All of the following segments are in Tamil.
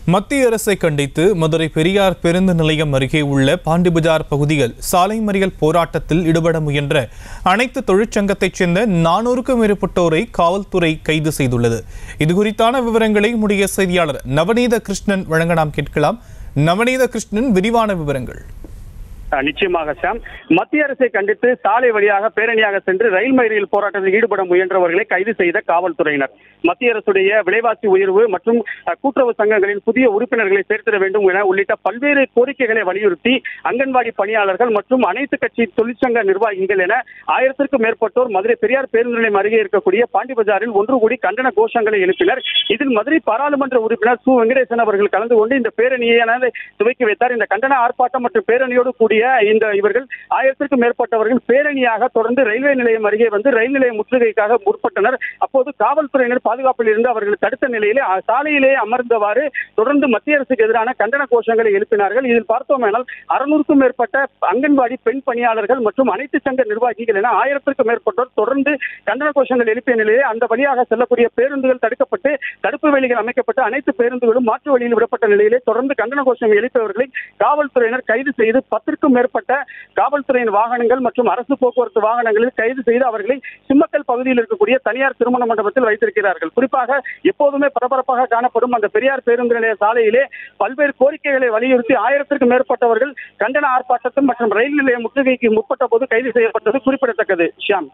மத்திய அரசை கண்டித்து மதுரை பெரியார் பேருந்து நிலையம் அருகே உள்ள பாண்டிபஜார் பகுதியில் சாலை மறியல் போராட்டத்தில் ஈடுபட முயன்ற அனைத்து தொழிற்சங்கத்தைச் சேர்ந்த நானூறுக்கும் மேற்பட்டோரை காவல்துறை கைது செய்துள்ளது இதுகுறித்தான விவரங்களை முடிய செய்தியாளர் நவநீத கிருஷ்ணன் வழங்க நாம் கேட்கலாம் நவநீத கிருஷ்ணன் விரிவான விவரங்கள் அஹ் நிச்சயமாக சாம் மத்திய அரசை கண்டித்து சாலை வழியாக பேரணியாக சென்று ரயில் மறியல் போராட்டத்தில் ஈடுபட முயன்றவர்களை கைது செய்த காவல்துறையினர் மத்திய அரசுடைய விலைவாசி உயர்வு மற்றும் அஹ், கூட்டுறவு சங்கங்களின் புதிய உறுப்பினர்களை சேர்த்திட வேண்டும் என உள்ளிட்ட பல்வேறு கோரிக்கைகளை வலியுறுத்தி அங்கன்வாடி பணியாளர்கள் மற்றும் அனைத்து கட்சி தொழிற்சங்க நிர்வாகிகள் என ஆயிரத்திற்கும் மேற்பட்டோர் மதுரை பெரியார் பேருந்து நிலையம் அருகே இருக்கக்கூடிய பாண்டிபஜாரில் ஒன்று கூடி கண்டன கோஷங்களை எழுப்பினர் இதில் மதுரை பாராளுமன்ற உறுப்பினர் சு வெங்கடேசன் அவர்கள் கலந்து கொண்டு இந்த பேரணியை துவக்கி வைத்தார் இந்த கண்டன ஆர்ப்பாட்டம் மற்றும் பேரணியோடு கூடிய இந்த இவர்கள் ஆயிரத்திற்கும் மேற்பட்டவர்கள் பேரணியாக தொடர்ந்து ரயில்வே நிலையம் அருகே வந்து ரயில் நிலைய முற்றுகைக்காக முற்பட்டனர் அப்போது காவல்துறையினர் பாதுகாப்பில் இருந்து அவர்கள் தடுத்த நிலையிலே அ- சாலையிலே அமர்ந்தவாறு தொடர்ந்து மத்திய அரசுக்கு எதிரான கண்டன கோஷங்களை எழுப்பினார்கள் இதில் பார்த்தோமேனால் அறுநூறுக்கும் மேற்பட்ட அங்கன்வாடி பெண் பணியாளர்கள் மற்றும் அனைத்து சங்க நிர்வாகிகள் என ஆயிரத்திற்கும் மேற்பட்டோர் தொடர்ந்து கண்டன கோஷங்கள் எழுப்பிய நிலையிலே அந்த வழியாக செல்லக்கூடிய பேருந்துகள் தடுக்கப்பட்டு தடுப்பு வேலிகள் அமைக்கப்பட்டு அனைத்து பேருந்துகளும் மாற்று வழியில் விடப்பட்ட நிலையிலே தொடர்ந்து கண்டன கோஷம் எழுப்பியவர்களை காவல்துறையினர் கைது செய்து பத்திற்கும் மேற்பட்ட காவல்துறையின் வாகனங்கள் மற்றும் அரசு போக்குவரத்து வாகனங்களில் கைது செய்து அவர்களை சிம்மக்கல் பகுதியில் இருக்கக்கூடிய தனியார் திருமண மண்டபத்தில் வைத்திருக்கிறார்கள் குறிப்பாக எப்போதுமே பரபரப்பாக காணப்படும் அந்த பெரியார் பேருந்து நிலைய சாலையிலே பல்வேறு கோரிக்கைகளை வலியுறுத்தி ஆயிரத்திற்கும் மேற்பட்டவர்கள் கண்டன ஆர்ப்பாட்டத்தில் மற்றும் ரயில் நிலைய முற்றுகைக்கு முற்பட்ட போது கைது செய்யப்பட்டது குறிப்பிடத்தக்கது ஷியாம்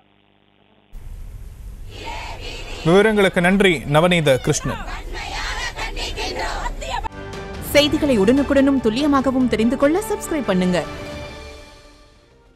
விவரங்களுக்கு நன்றி நவநீத கிருஷ்ணன் செய்திகளை உடனுக்குடனும் துல்லியமாகவும் தெரிந்து கொள்ள சப்ஸ்கிரைப் பண்ணுங்க